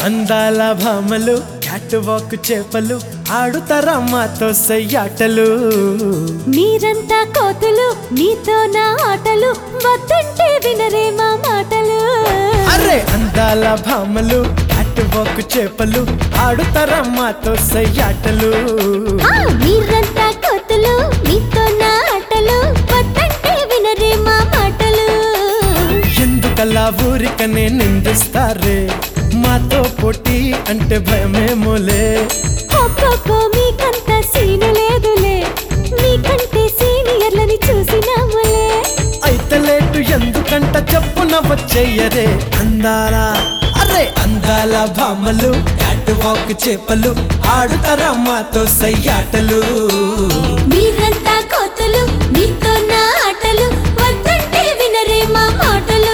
అందాల భామలు cat walk చేపలు ఆడుతారా మాతో సయ్యాటలు మీరంతా కోతులు మీతో నా ఆటలు వద్దంటే వినరే మా మాటలు అరే అందాల భామలు క్యాట్ వాక్ చేపలు ఆడుతారా మాతో సయ్యాటలు ఆ, మీరంతా కోతులు మీతో నా ఆటలు వద్దంటే వినరే మా మాటలు ఎందుకలా ఊరికనే నిందిస్తారే మాతో పోటీ అంటే భయమేమోలే అబ్బబ్బో మీకంత సీను లేదులే మీకంటే సీనియర్లని చూసినాములే అయితే లేటు ఎందుకంట చెప్పున వచ్చేయరే అందాల అరే అందాల భామలు క్యాట్ వాక్ చేపలు ఆడుతారా మాతో సయ్యాటలు మీరంతా కోతులు మీతో నా ఆటలు వద్దంటే వినరే మా మాటలు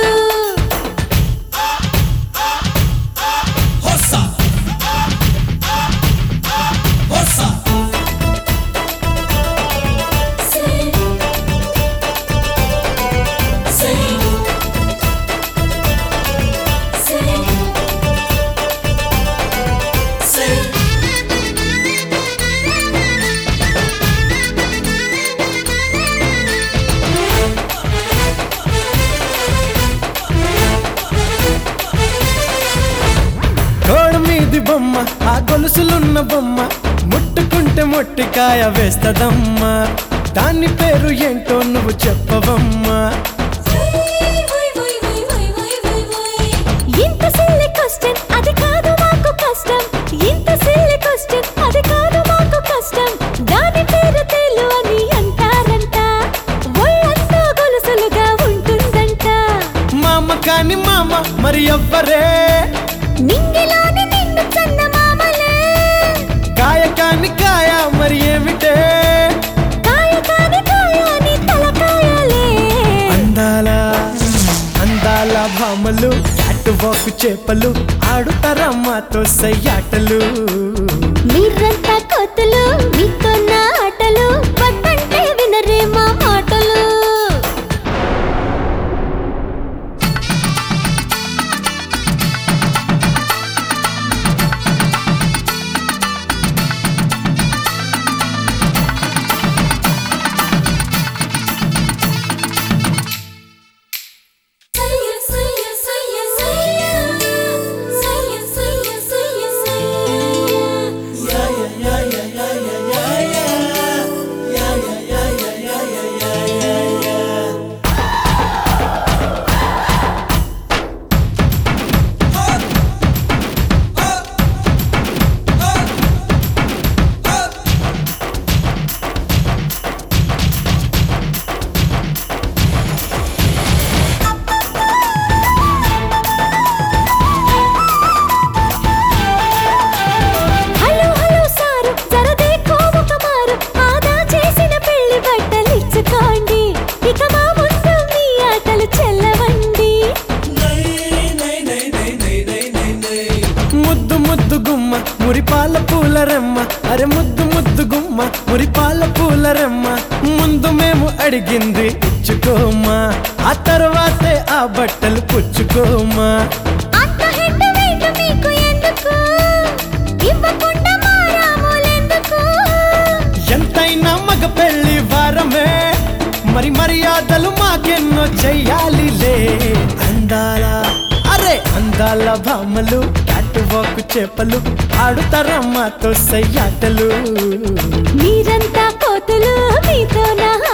గోడ మీది బొమ్మ ఆ గొలుసులున్న బొమ్మ ముట్టుకుంటే మొట్టికాయ వేస్తదమ్మా దాని పేరు ఏంటో నువ్వు చెప్పవమ్మా ఇంత సిల్లి క్వశ్చన్ అది కాదు మాకు కష్టం ఇంత సిల్లి క్వశ్చన్ అది కాదు మాకు కష్టం దాని పేరు తేలు అని అంటారంట ఒళ్ళంతా గొలుసులుగా ఉంటుందంట మామ కాని మామ మరి ఎవ్వరే నింగిలోని నిన్ను చన్న మామలే కాయ కాని కాయ మరి ఏమిటే కాయ కాని కాయ నీ తలకాయలే అందాల అందాల భామలు క్యాట్ వాక్ చేపలు ఆడుతారా మాతో సయ్యాటలు మీరంతా కోతులు మీతో నా ఆటలు వద్దంటే వినరే మా మాటలు హలో హలో సారు జరదేకో ఒక మారు ఆదా చేసిన పెళ్లి బట్టలు ఇచ్చుకోండి ఇక మా ముందు మీ ఆటలు చెల్లవండి ముద్దు ముద్దు గుమ్మ మురిపాల పూల రెమ్మ అరే ముద్దు ముద్దు గుమ్మ మురిపాల పూల రెమ్మ ముందు మేము అడిగింది ఇచ్చుకోమా ఆ తర్వాతే ఆ బట్టలు పుచ్చుకోమా అంత హెడ్ వెయిట్ మీకు ఎందుకు ఇవ్వకుండా మారాములెందుకు ఎంతైనా మగ పెళ్లి వారమే మరి మర్యాదలు మాకెన్నో చెయ్యాలిలే అందాల అరే అందాల భామలు క్యాట్ వాక్ చేపలు ఆడుతారా మాతో సయ్యాటలు మీరంతా కోతులు మీతో నా